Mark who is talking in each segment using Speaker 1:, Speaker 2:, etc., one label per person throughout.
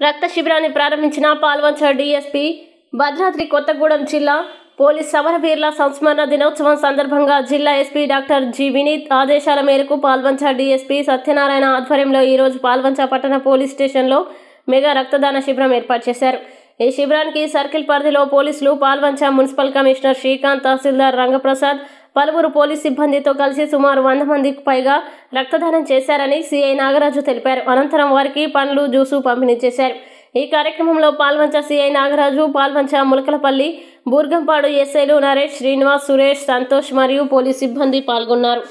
Speaker 1: రక్త శిబిరాన్ని ప్రారంభించిన పాల్వంచ డీఎస్పీ భద్రాద్రి కొత్తగూడెం జిల్లా పోలీస్ సమరవీరుల సంస్మరణ దినోత్సవం సందర్భంగా జిల్లా ఎస్పీ డాక్టర్ జి వినీత్ ఆదేశాల మేరకు పాల్వంచ డీఎస్పీ సత్యనారాయణ ఆధ్వర్యంలో ఈరోజు పాల్వంచ పట్టణ పోలీస్ స్టేషన్లో మెగా రక్తదాన శిబిరం ఏర్పాటు చేశారు ఈ శిబిరానికి సర్కిల్ పరిధిలో పోలీసులు పాల్వంచ మున్సిపల్ కమిషనర్ శ్రీకాంత్ తహసీల్దార్ రంగప్రసాద్ పలువురు పోలీస్ సిబ్బందితో కలిసి సుమారు వంద మందికి పైగా రక్తదానం చేశారని సిఐ నాగరాజు తెలిపారు అనంతరం వారికి పండ్లు జ్యూసు పంపిణీ చేశారు ఈ కార్యక్రమంలో పాల్వంచ సిఐ నాగరాజు పాల్వంచ ములకలపల్లి బూర్గంపాడు ఎస్ఐలు నరేష్ శ్రీనివాస్ సురేష్ సంతోష్ మరియు పోలీస్ సిబ్బంది పాల్గొన్నారు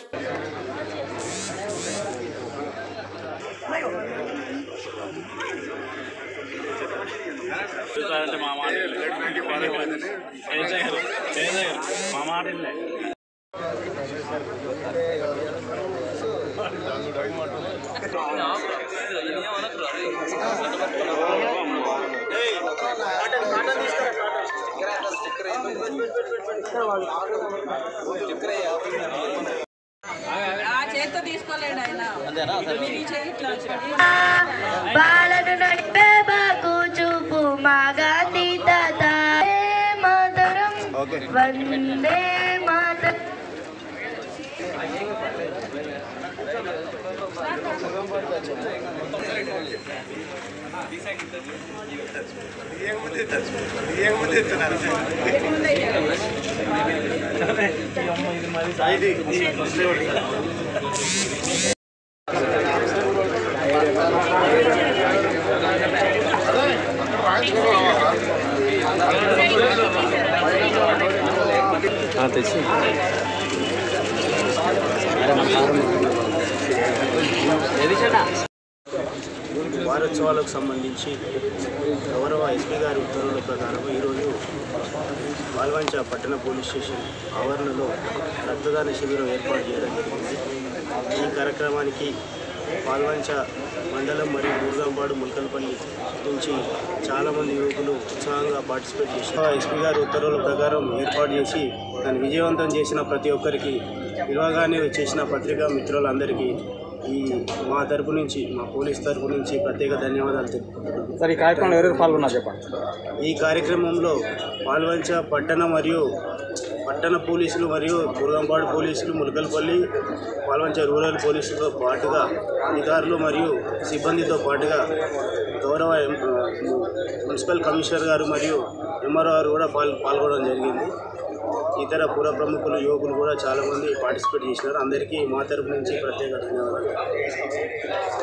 Speaker 2: చూసారంటే మా మాట చేయలేదు. చేయలేదు. మా మాట వినలే.
Speaker 3: ఆ చేత్తో తీసుకోలేడు ఆయన మీరు ఈ చేయి ఇట్లా వచ్చి-
Speaker 4: బాలను నడిపే బాకు చూపు మా గాంధీ తాత మాతరం వందే మాతరం
Speaker 5: వారోత్సవాలకు సంబంధించి గౌరవ ఎస్పీ గారి ఉత్తర్వుల ప్రకారం ఈరోజు పాల్వంచ పట్టణ పోలీస్ స్టేషన్ ఆవరణలో రక్తదాన శిబిరం ఏర్పాటు చేయడం జరిగింది ఈ కార్యక్రమానికి పాల్వంచ మండలం మరియు బూర్గంపాడు ముల్కల్పల్లి నుంచి చాలామంది యువకులు ఉత్సాహంగా పార్టిసిపేట్ చేశారు ఎస్పీ గారి ఉత్తర్వుల ప్రకారం ఏర్పాటు చేసి దాన్ని విజయవంతం చేసిన ప్రతి ఒక్కరికి పిలవగానే చేసిన పత్రికా మిత్రులందరికీ ఈ మా తరపు నుంచి మా పోలీస్ తరపు నుంచి ప్రత్యేక ధన్యవాదాలు తెలుపుకుంటున్నాను
Speaker 6: సార్ ఈ కార్యక్రమంలో ఎవరెవరు పాల్గొన్నారు చెప్పండి
Speaker 5: ఈ కార్యక్రమంలో పాల్వంచ పట్టణ మరియు పట్టణ పోలీసులు మరియు దుర్గంపాడు పోలీసులు ములకల్పల్లి పాల్వంచ రూరల్ పోలీసులతో పాటుగా అధికారులు మరియు సిబ్బందితో పాటుగా గౌరవ ఎం- మున్సిపల్ కమిషనర్ గారు మరియు ఎంఆర్ఓ గారు కూడా పాల్ పాల్గొనడం జరిగింది ఇతర పుర ప్రముఖులు యువకులు కూడా చాలామంది పార్టిసిపేట్ చేసినారు అందరికీ మా తరపు నుంచి ప్రత్యేక ధన్యవాదాలు